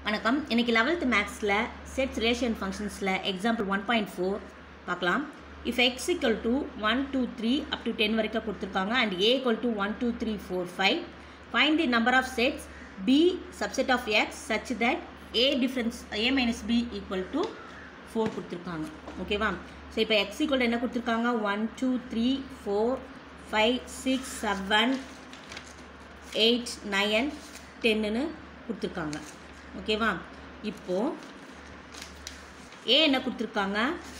வணக்கம் இன்னைக்கு லெவல்த் மேக்ஸில் செட்ஸ் ரிலேஷன் ஃபங்க்ஷன்ஸில் எக்ஸாம்பிள் ஒன் பாயிண்ட் ஃபோர் பார்க்கலாம் if X equal to one two three up to ten வரைக்கும் கொடுத்துருக்காங்க and A equal to one two three four five find the number of sets B subset of X such that A difference A minus B equal to four கொடுத்துருக்காங்க ஓகேவா so இப்போ X equal என்ன கொடுத்துருக்காங்க one two three four five six seven eight nine டென்னுன்னு கொடுத்துருக்காங்க ஓகேவா இப்போது ஏ என்ன கொடுத்துருக்காங்க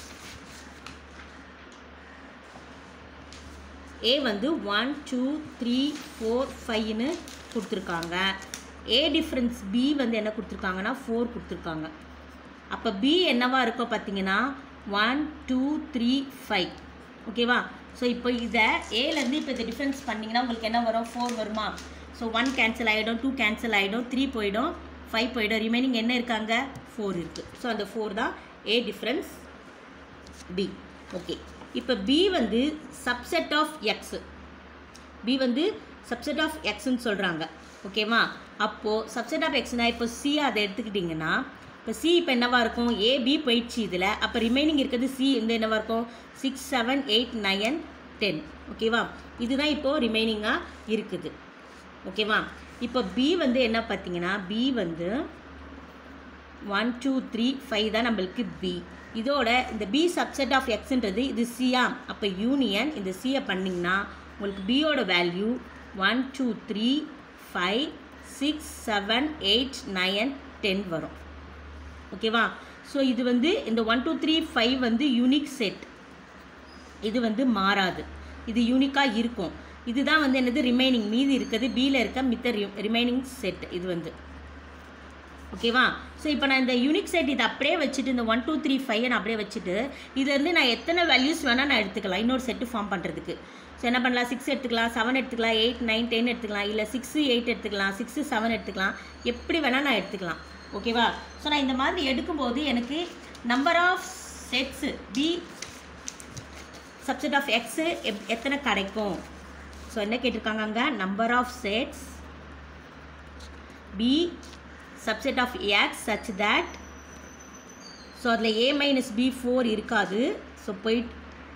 ஏ வந்து ஒன் டூ த்ரீ ஃபோர் ஃபைவ்னு கொடுத்துருக்காங்க ஏ டிஃப்ரென்ஸ் பி வந்து என்ன கொடுத்துருக்காங்கன்னா ஃபோர் கொடுத்துருக்காங்க அப்போ பி என்னவா இருக்கோ பார்த்தீங்கன்னா ஒன் டூ த்ரீ ஃபைவ் ஓகேவா ஸோ இப்போ இதை ஏலேருந்து இப்போ இதை டிஃப்ரென்ஸ் பண்ணிங்கன்னா உங்களுக்கு என்ன வரும் ஃபோர் வருமா ஸோ ஒன் கேன்சல் ஆகிடும் டூ கேன்சல் ஆகிடும் த்ரீ போயிடும் ஃபைவ் போயிடும் ரிமைனிங் என்ன இருக்காங்க ஃபோர் இருக்குது ஸோ அந்த ஃபோர் தான் ஏ டிஃப்ரென்ஸ் பி ஓகே இப்போ பி வந்து சப்செட் ஆஃப் எக்ஸ் பி வந்து சப்செட் ஆஃப் எக்ஸ்ன்னு சொல்கிறாங்க ஓகேவா அப்போது சப்செட் ஆஃப் எக்ஸ்னா இப்போ சி அதை எடுத்துக்கிட்டிங்கன்னா இப்போ சி இப்போ என்னவா இருக்கும் ஏ பி போயிடுச்சு இதில் அப்போ ரிமைனிங் இருக்கிறது சி இந்த என்னவா இருக்கும் six seven eight nine ten ஓகேவா இதுதான் இப்போது ரிமைனிங்காக இருக்குது ஓகேவா இப்போ பி வந்து என்ன பார்த்தீங்கன்னா பி வந்து ஒன் டூ த்ரீ ஃபைவ் தான் நம்மளுக்கு பி இதோட இந்த பி சப்செட் ஆஃப் எக்ஸ்ன்றது இது சியா அப்போ யூனியன் இந்த சியை பண்ணிங்கன்னா உங்களுக்கு பியோட value one two three five six seven eight nine ten வரும் ஓகேவா ஸோ இது வந்து இந்த ஒன் டூ த்ரீ ஃபைவ் வந்து யூனிக் செட் இது வந்து மாறாது இது யூனிக்காக இருக்கும் இதுதான் வந்து என்னது ரிமைனிங் மீதி இருக்கிறது பியில் இருக்க மித்த ரிமைனிங் செட் இது வந்து ஓகேவா ஸோ இப்போ நான் இந்த யூனிக் செட் இதை அப்படியே வச்சுட்டு இந்த ஒன் டூ த்ரீ ஃபைவ் நான் அப்படியே வச்சுட்டு இதுலேருந்து நான் எத்தனை வேல்யூஸ் வேணால் நான் எடுத்துக்கலாம் இன்னொரு செட்டு ஃபார்ம் பண்ணுறதுக்கு ஸோ என்ன பண்ணலாம் சிக்ஸ் எடுத்துக்கலாம் செவன் எடுத்துக்கலாம் எயிட் நைன் டென் எடுத்துக்கலாம் இல்லை சிக்ஸு எயிட் எடுத்துக்கலாம் சிக்ஸு செவன் எடுத்துக்கலாம் எப்படி வேணால் நான் எடுத்துக்கலாம் ஓகேவா ஸோ நான் இந்த மாதிரி எடுக்கும்போது எனக்கு number of sets B subset of X எப் எத்தனை கிடைக்கும் ஸோ என்ன கேட்டிருக்காங்க அங்கே number of sets B subset of X such that so அதில் ஏ மைனஸ் பி ஃபோர் இருக்காது ஸோ போயிட்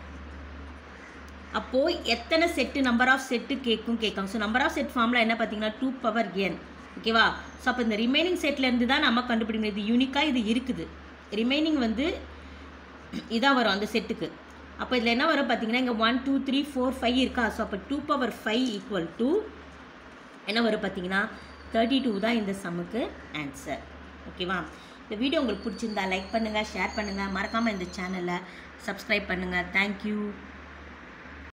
அப்போது எத்தனை செட்டு நம்பர் ஆஃப் செட்டு கேட்கும் கேட்கும் ஸோ நம்பர் ஆஃப் செட் ஃபார்மில் என்ன பார்த்தீங்கன்னா டூ பவர் என் ஓகேவா ஸோ அப்போ இந்த ரிமைனிங் செட்லேருந்து தான் நம்ம கண்டுபிடிக்கணும் இது யூனிக்காக இது இருக்குது ரிமைனிங் வந்து இதான் வரும் அந்த செட்டுக்கு அப்போ இதில் என்ன வரும் பார்த்தீங்கன்னா இங்கே one two three four five இருக்கா ஸோ அப்போ two power five equal to என்ன வரும் பார்த்தீங்கன்னா தேர்ட்டி டூ தான் இந்த சம்முக்கு ஆன்சர் ஓகேவா இந்த வீடியோ உங்களுக்கு பிடிச்சிருந்தா லைக் பண்ணுங்கள் ஷேர் பண்ணுங்கள் மறக்காமல் இந்த சேனலை சப்ஸ்கிரைப் பண்ணுங்கள் தேங்க்யூ